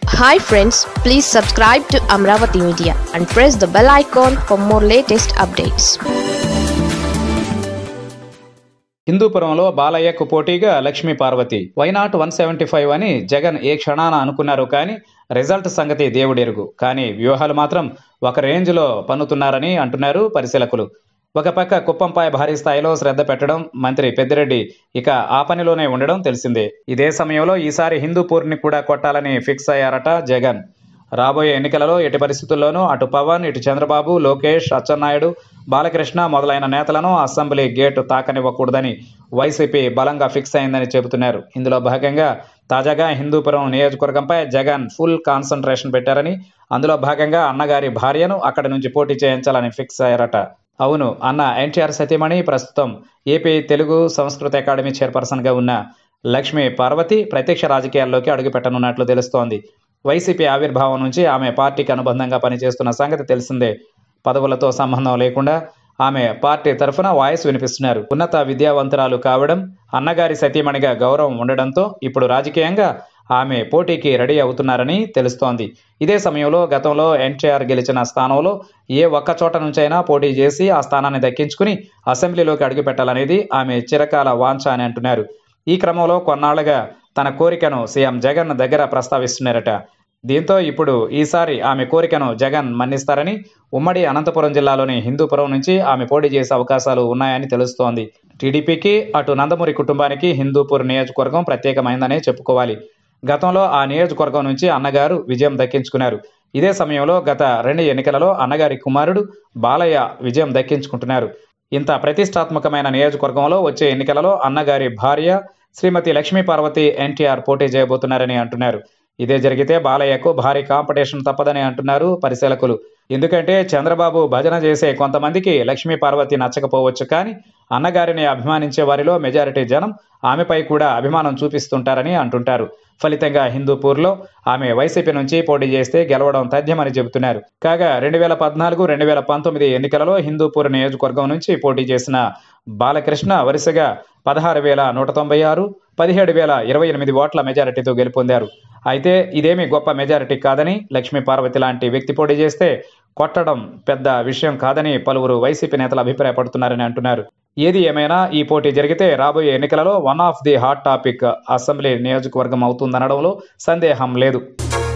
hi friends please subscribe to Amaravati media and press the bell icon for more latest updates హిందూపురంలో బాలయ్యకు పోటీగా Lakshmi Parvathi why not one seventy five అని జగన్ ఏ క్షణాన అనుకున్నారు కానీ రిజల్ట్ సంగతి దేవుడెరుగు కానీ వ్యూహాలు మాత్రం ఒక రేంజ్లో పన్నుతున్నారని అంటున్నారు పరిశీలకులు ఒక పక్క కుప్పంపై భారీ స్థాయిలో శ్రద్ధ పెట్టడం మంత్రి పెద్దిరెడ్డి ఇక ఆ పనిలోనే ఉండడం తెలిసిందే ఇదే సమయంలో ఈసారి హిందూపూర్ని కూడా కొట్టాలని ఫిక్స్ అయ్యారట జగన్ రాబోయే ఎన్నికలలో ఎట్టి పరిస్థితుల్లోనూ అటు పవన్ ఇటు చంద్రబాబు లోకేష్ అచ్చెన్నాయుడు బాలకృష్ణ మొదలైన నేతలను అసెంబ్లీ గేటు తాకనివ్వకూడదని వైసీపీ బలంగా ఫిక్స్ అయిందని చెబుతున్నారు ఇందులో భాగంగా తాజాగా హిందూపురం నియోజకవర్గంపై జగన్ ఫుల్ కాన్సన్ట్రేషన్ పెట్టారని అందులో భాగంగా అన్నగారి భార్యను అక్కడి నుంచి పోటీ చేయించాలని ఫిక్స్ అయ్యారట అవును అన్న ఎన్టీఆర్ సతీమణి ప్రస్తుతం ఏపీ తెలుగు సంస్కృత అకాడమీ చైర్పర్సన్గా ఉన్న లక్ష్మీ పార్వతి ప్రత్యక్ష రాజకీయాల్లోకి అడుగుపెట్టనున్నట్లు తెలుస్తోంది వైసీపీ ఆవిర్భావం నుంచి ఆమె పార్టీకి అనుబంధంగా పనిచేస్తున్న సంగతి తెలిసిందే పదవులతో సంబంధం లేకుండా ఆమె పార్టీ తరఫున వాయిస్ వినిపిస్తున్నారు ఉన్నత విద్యావంతురాలు కావడం అన్నగారి సతీమణిగా గౌరవం ఉండడంతో ఇప్పుడు రాజకీయంగా ఆమె పోటీకి రెడీ అవుతున్నారని తెలుస్తోంది ఇదే సమయంలో గతంలో ఎన్టీఆర్ గెలిచిన స్థానంలో ఏ ఒక్క చోట నుంచైనా పోటీ చేసి ఆ స్థానాన్ని దక్కించుకుని అసెంబ్లీలోకి అడుగుపెట్టాలనేది ఆమె చిరకాల వాంఛ అని అంటున్నారు ఈ క్రమంలో కొన్నాళ్లుగా తన కోరికను సీఎం జగన్ దగ్గర ప్రస్తావిస్తున్నారట దీంతో ఇప్పుడు ఈసారి ఆమె కోరికను జగన్ మన్నిస్తారని ఉమ్మడి అనంతపురం జిల్లాలోని హిందూపురం నుంచి ఆమె పోటీ చేసే అవకాశాలు ఉన్నాయని తెలుస్తోంది టీడీపీకి అటు నందమూరి కుటుంబానికి హిందూపూర్ నియోజకవర్గం ప్రత్యేకమైందనే చెప్పుకోవాలి గతంలో ఆ నియోజకవర్గం నుంచి అన్నగారు విజయం దక్కించుకున్నారు ఇదే సమయంలో గత రెండు ఎన్నికలలో అన్నగారి కుమారుడు బాలయ్య విజయం దక్కించుకుంటున్నారు ఇంత ప్రతిష్టాత్మకమైన నియోజకవర్గంలో వచ్చే ఎన్నికలలో అన్నగారి భార్య శ్రీమతి లక్ష్మీ పార్వతి ఎన్టీఆర్ పోటీ చేయబోతున్నారని అంటున్నారు ఇదే జరిగితే బాలయ్యకు భారీ కాంపిటీషన్ తప్పదని అంటున్నారు పరిశీలకులు ఎందుకంటే చంద్రబాబు భజన చేసే కొంతమందికి లక్ష్మీ పార్వతి నచ్చకపోవచ్చు కానీ అన్నగారిని అభిమానించే వారిలో మెజారిటీ జనం ఆమెపై కూడా అభిమానం చూపిస్తుంటారని అంటుంటారు ఫలితంగా హిందూపూర్లో ఆమె వైసీపీ నుంచి పోటీ చేస్తే గెలవడం తథ్యమని చెబుతున్నారు కాగా రెండు వేల పద్నాలుగు రెండు వేల పంతొమ్మిది ఎన్నికలలో హిందూపూర్ నియోజకవర్గం నుంచి పోటీ చేసిన బాలకృష్ణ వరుసగా పదహారు వేల నూట తొంభై ఆరు పదిహేడు వేల ఇరవై ఎనిమిది ఓట్ల మెజారిటీతో గెలుపొందారు అయితే ఇదేమీ గొప్ప మెజారిటీ కాదని లక్ష్మీ పార్వతి లాంటి వ్యక్తి పోటీ చేస్తే కొట్టడం పెద్ద విషయం కాదని పలువురు వైసీపీ నేతలు అభిప్రాయపడుతున్నారని అంటున్నారు ఏది ఏమైనా ఈ పోటీ జరిగితే రాబోయే ఎన్నికలలో one of the hot topic assembly నియోజకవర్గం అవుతుందనడంలో సందేహం లేదు